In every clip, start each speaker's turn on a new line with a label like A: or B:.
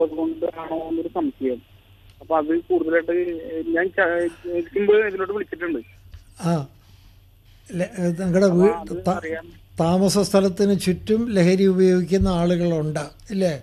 A: കൊണ്ടാണോ എന്നൊരു സംശയം അപ്പൊ അത് കൂടുതലായിട്ട് ഞാൻ ച- ഇതിന് ഇതിലോട്ട് വിളിച്ചിട്ടുണ്ട്
B: ആ നിങ്ങളുടെ വീ
A: അത്
B: ത-
A: അറിയാൻ
B: താമസ സ്ഥലത്തിന് ചുറ്റും ലഹരി ഉപയോഗിക്കുന്ന ആളുകളുണ്ട് ഇല്ലേ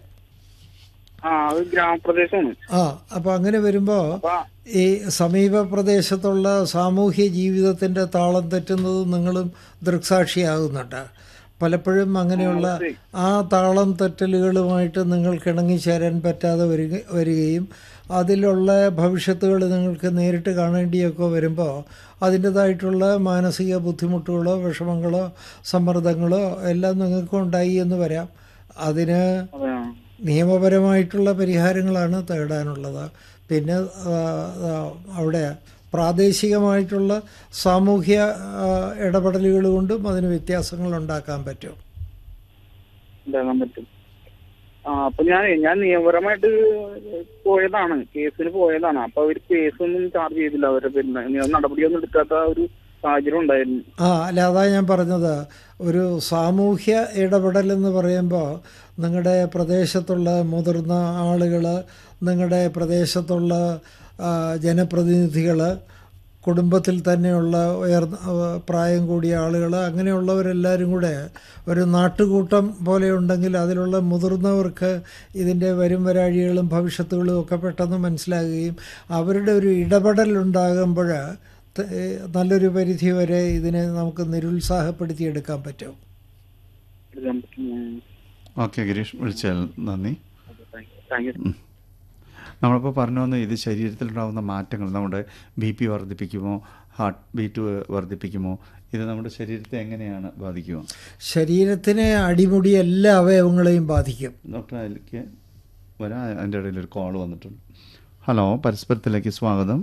A: ആ അത് ഗ്രാമപ്രദേശമാണ്
B: ആ അപ്പോൾ അങ്ങനെ വരുമ്പോൾ
A: അപ്പൊ
B: ഈ സമീപ പ്രദേശത്തുള്ള സാമൂഹ്യ ജീവിതത്തിൻ്റെ താളം തെറ്റുന്നത് നിങ്ങളും ദൃക്സാക്ഷിയാകുന്നുണ്ട് പലപ്പോഴും അങ്ങനെയുള്ള ആ താളം തെറ്റലുകളുമായിട്ട് നിങ്ങൾക്ക് ഇണങ്ങിച്ചേരാൻ പറ്റാതെ വരിക വരികയും അതിലുള്ള ഭവിഷ്യത്തുകൾ നിങ്ങൾക്ക് നേരിട്ട് കാണേണ്ടിയൊക്കെ വരുമ്പോൾ അതിൻ്റെതായിട്ടുള്ള മാനസിക ബുദ്ധിമുട്ടുകളോ വിഷമങ്ങളോ സമ്മർദ്ദങ്ങളോ എല്ലാം നിങ്ങൾക്ക് ഉണ്ടായി എന്ന് വരാം അതിന്
A: അതെ ആ.
B: നിയമപരമായിട്ടുള്ള പരിഹാരങ്ങളാണ് തേടാനുള്ളത് പിന്നെ ആ, ആ, അവിടെ പ്രാദേശികമായിട്ടുള്ള സാമൂഹ്യ ആ, ഇടപെടലുകൾ കൊണ്ടും അതിന് വ്യത്യാസങ്ങൾ ഉണ്ടാക്കാൻ പറ്റും
A: ഉണ്ടാകാൻ പറ്റും ആ അപ്പൊ ഞാൻ ഞാൻ നിയമപരമായിട്ട് പോയതാണ് കേസിന് പോയതാണ് അപ്പൊ അവര് കേസൊന്നും ചാർജ് ചെയ്തില്ല അവരുടെ പേരിൽ നടപടിയൊന്നും എടുക്കാത്ത ഒരു സാഹചര്യം ഉണ്ടായിരുന്നു
B: ആ അല്ല അതാ ഞാൻ പറഞ്ഞത് ഒരു സാമൂഹ്യ ഇടപെടൽ എന്ന് പറയുമ്പോൾ നിങ്ങളുടെ പ്രദേശത്തുള്ള മുതിർന്ന ആളുകൾ നിങ്ങളുടെ പ്രദേശത്തുള്ള ജനപ്രതിനിധികൾ കുടുംബത്തിൽ തന്നെയുള്ള ഉയർന്ന ആ, പ്രായം കൂടിയ ആളുകൾ അങ്ങനെയുള്ളവരെല്ലാവരും കൂടെ ഒരു നാട്ടുകൂട്ടം പോലെ ഉണ്ടെങ്കിൽ അതിലുള്ള മുതിർന്നവർക്ക് ഇതിൻ്റെ വരും വരാഴികളും ഭവിഷ്യത്തുകളും ഒക്കെ പെട്ടെന്ന് മനസ്സിലാകുകയും അവരുടെ ഒരു ഇടപെടൽ ഉണ്ടാകുമ്പോൾ ത- ഏ, നല്ലൊരു പരിധി വരെ ഇതിനെ നമുക്ക് നിരുത്സാഹപ്പെടുത്തിയെടുക്കാൻ പറ്റും
A: എടുക്കാൻ പറ്റും ഉം.
C: ഓക്കെ ഗിരീഷ് വിളിച്ചാൽ നന്ദി
A: okay, thank you. Thank you
C: നമ്മളിപ്പോൾ പറഞ്ഞു വന്ന ഇത് ശരീരത്തിലുണ്ടാകുന്ന മാറ്റങ്ങൾ നമ്മുടെ ബി പി വർദ്ധിപ്പിക്കുമോ ഹാർട്ട് ബീറ്റ് വർദ്ധിപ്പിക്കുമോ ഇത് നമ്മുടെ ശരീരത്തെ എങ്ങനെയാണ് ബാധിക്കുക
B: ശരീരത്തിനെ അടിമുടി എല്ലാ അവയവങ്ങളെയും ബാധിക്കും
C: ഡോക്ടർ അതിലേക്ക് വരാൻ അതിൻ്റെ ഇടയിൽ ഒരു കോൾ വന്നിട്ടുണ്ട് ഹലോ പരസ്പരത്തിലേക്ക് സ്വാഗതം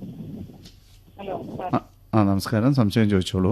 D: ഹലോ
C: ആ, ആ നമസ്കാരം സംശയം ചോദിച്ചോളൂ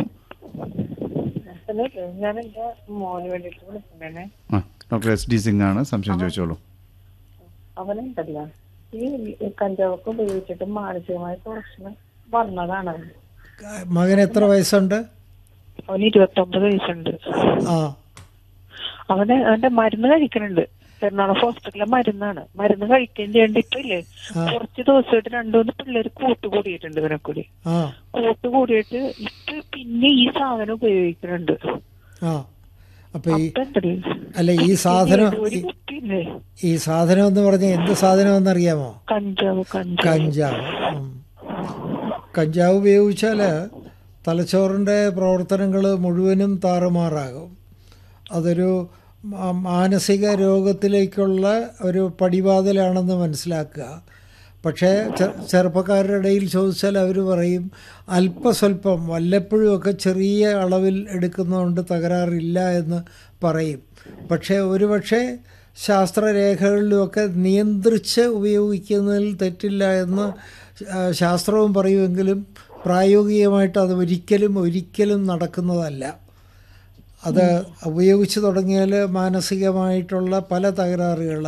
D: ഞാൻ എന്റെ മോന് വേണ്ടിട്ട് വിളിച്ചിട്ടുണ്ടേ
C: ആ ഡോക്ടർ എസ് ഡി സിംഗ് ആണ് സംശയം ചോദിച്ചോളൂ
D: അവനുണ്ടല്ല ഈ കഞ്ചാവൊക്കെ ഉപയോഗിച്ചിട്ട് മാനസികമായ പ്രശ്നം വന്നതാണ് അവന്.
B: മകൻ എത്ര വയസ്സുണ്ട്
D: അവന് ഇരുപത്തി ഒമ്പത് വയസ്സുണ്ട്
B: ആ
D: അവന് അവന്റെ മരുന്ന് കഴിക്കുന്നുണ്ട് എറണാകുളം ഹോസ്പിറ്റലിലെ മരുന്നാണ് മരുന്ന് കഴിക്കുകയും ചെയ്യേണ്ട ഇപ്പൊ ഇല്ലേ
B: ആ.
D: കുറച്ച് ദിവസമായിട്ട് രണ്ടുമൂന്ന് പിള്ളേര് കൂട്ടുകൂടിയിട്ടുണ്ട് ഇവനെ കൂടി
B: ആ
D: കൂട്ടുകൂടിയിട്ട് ഇപ്പൊ പിന്നെ ഈ സാധനം ഉപയോഗിക്കുന്നുണ്ട്
B: ആ അപ്പം ഈ
D: അപ്പൊ ഉണ്ടല്ലോ,
B: അല്ല ഈ സാധനം
D: ഒരു
B: ഈ-
D: കുപ്പിയില്ലേ
B: ഈ സാധനം എന്ന് പറഞ്ഞാൽ എന്ത് സാധനം എന്നറിയാമോ
D: കഞ്ചാവ് കഞ്ചാവ്
B: കഞ്ചാവ് ഉം. കഞ്ചാവ് ഉപയോഗിച്ചാൽ തലച്ചോറിൻ്റെ പ്രവർത്തനങ്ങൾ മുഴുവനും താറുമാറാകും അതൊരു മാ- മാനസിക രോഗത്തിലേക്കുള്ള ഒരു പടിവാതിലാണെന്ന് മനസ്സിലാക്കുക പക്ഷേ ചെ- ചെറുപ്പക്കാരുടെ ഇടയിൽ ചോദിച്ചാൽ അവർ പറയും അല്പസ്വല്പം വല്ലപ്പോഴും ഒക്കെ ചെറിയ അളവിൽ എടുക്കുന്നതുകൊണ്ട് തകരാറില്ല എന്ന് പറയും പക്ഷേ ഒരുപക്ഷെ ശാസ്ത്രരേഖകളിലുമൊക്കെ നിയന്ത്രിച്ച് ഉപയോഗിക്കുന്നതിൽ തെറ്റില്ല എന്ന് ആ, ശാസ്ത്രവും പറയുമെങ്കിലും പ്രായോഗികമായിട്ട് അത് ഒരിക്കലും ഒരിക്കലും നടക്കുന്നതല്ല അത് ഉപയോഗിച്ച് തുടങ്ങിയാൽ മാനസികമായിട്ടുള്ള പല തകരാറുകൾ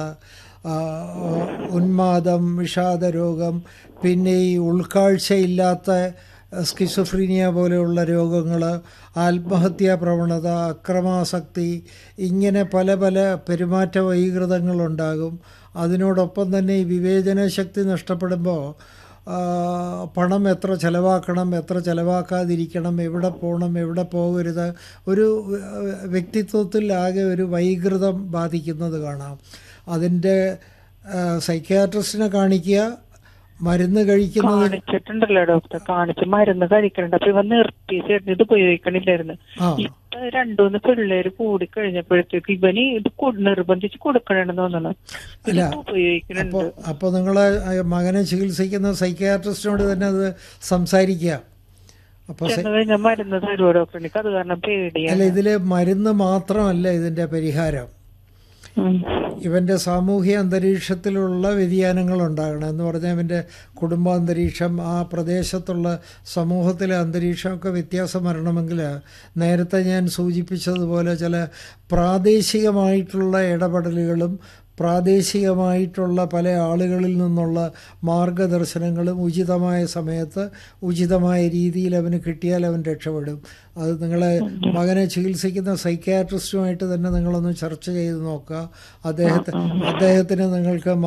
B: ഉന്മാദം വിഷാദ രോഗം പിന്നെ ഈ ഉൾക്കാഴ്ചയില്ലാത്ത സ്കിസോഫ്രീനിയ പോലെയുള്ള രോഗങ്ങൾ ആത്മഹത്യാ പ്രവണത അക്രമാസക്തി ഇങ്ങനെ പല പല പെരുമാറ്റ വൈകൃതങ്ങളുണ്ടാകും അതിനോടൊപ്പം തന്നെ ഈ വിവേചന ശക്തി നഷ്ടപ്പെടുമ്പോൾ ആ, പണം എത്ര ചിലവാക്കണം എത്ര ചിലവാക്കാതിരിക്കണം എവിടെ പോകണം എവിടെ പോകരുത് ഒരു ഏഹ്, വ്യക്തിത്വത്തിൽ ആകെ ഒരു വൈകൃതം ബാധിക്കുന്നത് കാണാം അതിൻ്റെ സൈക്യാട്രിസ്റ്റിനെ കാണിക്കുക മരുന്ന് കഴിക്കുന്നത്
D: കാണിച്ചിട്ടുണ്ടല്ലോ ഡോക്ടർ കാണിച്ച് മരുന്ന് കഴിക്കണുണ്ട് അപ്പൊ ഇവ നിർത്തി ചേട്ടൻ ഇത് ഉപയോഗിക്കണില്ലായിരുന്നു
B: ആ
D: ഇപ്പൊ രണ്ടുമൂന്ന് പിള്ളേര് കൂടി കഴിഞ്ഞപ്പോഴത്തേക്ക് ഇവന് ഇത് കൊ- നിർബന്ധിച്ച് കൊടുക്കണെന്ന് തോന്നണം
B: അല്ല,
D: ഇതിപ്പോ ഉപയോഗിക്കണുണ്ട്
B: അപ്പോൾ അപ്പോൾ നിങ്ങൾ മകനെ ചികിത്സിക്കുന്ന സൈക്യാട്രിസ്റ്റിനോട് തന്നെ അത് സംസാരിക്കുക അപ്പോൾ
D: ചെന്ന് കഴിഞ്ഞാൽ മരുന്ന് തരുമോ ഡോക്ടർ എനിക്ക് അത് കാരണം
B: അല്ല
D: പേടിയാണ്
B: ഇതിൽ മരുന്ന് മാത്രമല്ല ഇതിൻ്റെ പരിഹാരം
D: ഉം.
B: ഇവൻ്റെ സാമൂഹ്യ അന്തരീക്ഷത്തിലുള്ള വ്യതിയാനങ്ങൾ ഉണ്ടാകണം എന്ന് പറഞ്ഞാൽ ഇവൻ്റെ കുടുംബാന്തരീക്ഷം ആ പ്രദേശത്തുള്ള സമൂഹത്തിലെ അന്തരീക്ഷമൊക്കെ വ്യത്യാസം വരണമെങ്കിൽ നേരത്തെ ഞാൻ സൂചിപ്പിച്ചതുപോലെ ചില പ്രാദേശികമായിട്ടുള്ള ഇടപെടലുകളും പ്രാദേശികമായിട്ടുള്ള പല ആളുകളിൽ നിന്നുള്ള മാർഗദർശനങ്ങളും ഉചിതമായ സമയത്ത് ഉചിതമായ രീതിയിൽ അവന് കിട്ടിയാൽ അവൻ രക്ഷപ്പെടും അത് നിങ്ങളെ മകനെ ചികിത്സിക്കുന്ന സൈക്യാട്രിസ്റ്റുമായിട്ട് തന്നെ നിങ്ങളൊന്ന് ചർച്ച ചെയ്ത് നോക്കുക അദ്ദേഹത്തെ അദ്ദേഹത്തിന് നിങ്ങൾക്ക്